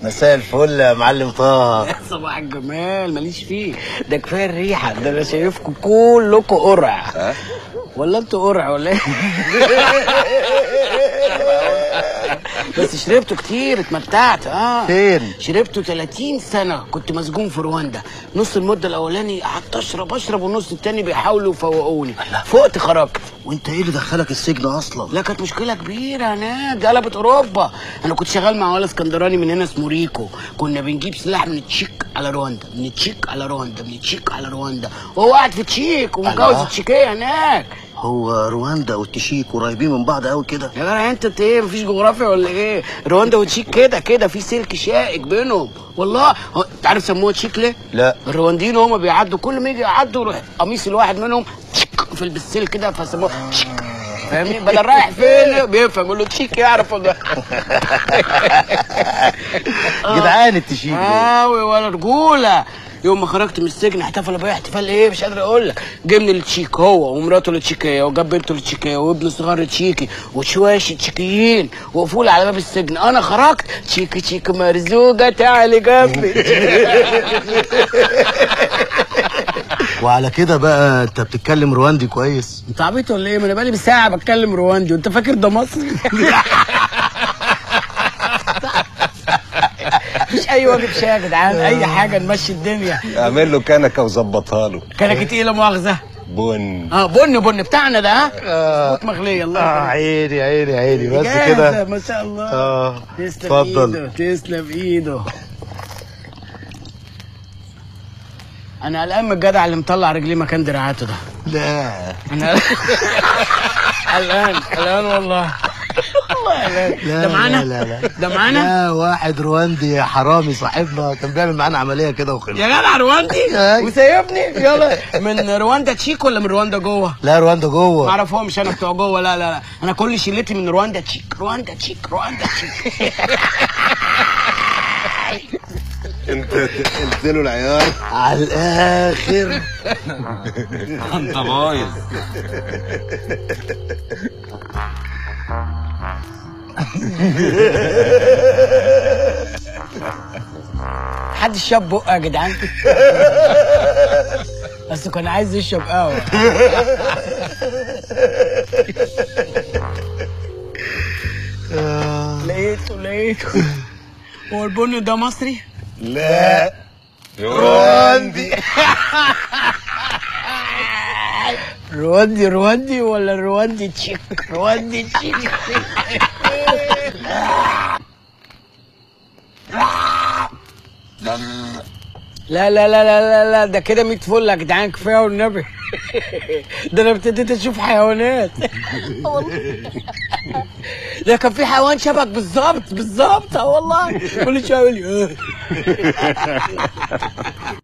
مساء الفل يا معلم طه صباح الجمال ماليش فيه ده كفايه الريحه ده انا شايفكم كلكم قرع ولا انتوا قرع ولا ايه بس شربته كتير اتمتعت اه فين؟ شربته 30 سنه كنت مسجون في رواندا نص المده الاولاني قعدت اشرب اشرب والنص التاني بيحاولوا يفوقوني فقت خرجت وانت ايه اللي دخلك السجن اصلا لا كانت مشكله كبيره هناك دي قلبت اوروبا انا كنت شغال مع ولا اسكندراني من هنا اسمه ريكو كنا بنجيب سلاح من التشيك على رواندا من التشيك على رواندا من التشيك على رواندا وهو قاعد في التشيك ومتجوز الله. التشيكيه هناك هو رواندا والتشيك قريبين من بعض قوي كده يا جدع انت انت ايه مفيش جغرافيا ولا ايه رواندا وتشيك كده كده في سلك شائك بينهم والله هو- انت عارف سموها تشيك ليه لا. الروانديين هما بيعدوا كل ما يجي يعدوا يروح قميص الواحد منهم تشيك في البسيل كده فسموها تشيك فاهمني بدل رايح فين بيفهم يقول له تشيك يعرف ولا جدعان التشيك دول. قوي ولا رجوله يوم ما خرجت من السجن احتفلوا بيا احتفال ايه مش قادر اقول لك جه من التشيك هو ومراته التشيكيه وجاب بنته التشيكيه وابنه الصغير تشيكي وشواشي تشيكيين وقفوا لي على باب السجن انا خرجت تشيكي تشيكي مرزوقه تعالي جنبي وعلى كده بقى انت بتتكلم رواندي كويس انت عبيط ولا ايه ما انا بقالي بالساعه بتكلم رواندي وانت فاكر ده مصري مفيش اي واجب شاي يا جدعان اي حاجه نمشي الدنيا اعمل له كنكه وظبطها له كانك ايه لا مؤاخذه بن اه بن بن بتاعنا ده ها مظبوط مغليه الله اه يبارك. عيني عيني عيني بس جاهزة، كده ما شاء الله اه تسلم اتفضل. ايده تسلم ايده انا قلقان من الجدع اللي مطلع رجليه مكان دراعاته ده لا انا قلقان قلقان والله والله قلقان لا ده معانا لا لا لا ده معانا لا واحد رواندي حرامي صاحبنا كان بيعمل معانا عمليه كده وخلص يا جدع رواندي أي. وسايبني يلا من رواندا تشيك ولا من رواندا جوه لا رواندا ما جوه اعرفهمش انا بتوع جوه لا لا لا انا كل شلتي من رواندا تشيك رواندا تشيك رواندا تشيك انت قلت له العيار على الاخر انت بايظ حد شاب بقه يا جدعان بس كان عايز يشرب قهوه لقيته لقيته هو البن ده مصري؟ لا رواندي رواندي رواندي ولا رواندي تشيك؟ رواندي تشيك لا لا لا لا لا لا ده كده 100 فل يا جدعان كفايه والنبي ده انا ابتديت اشوف حيوانات ده كان في حيوان شبك بالظبط بالظبط اه والله كل شويه يقول لي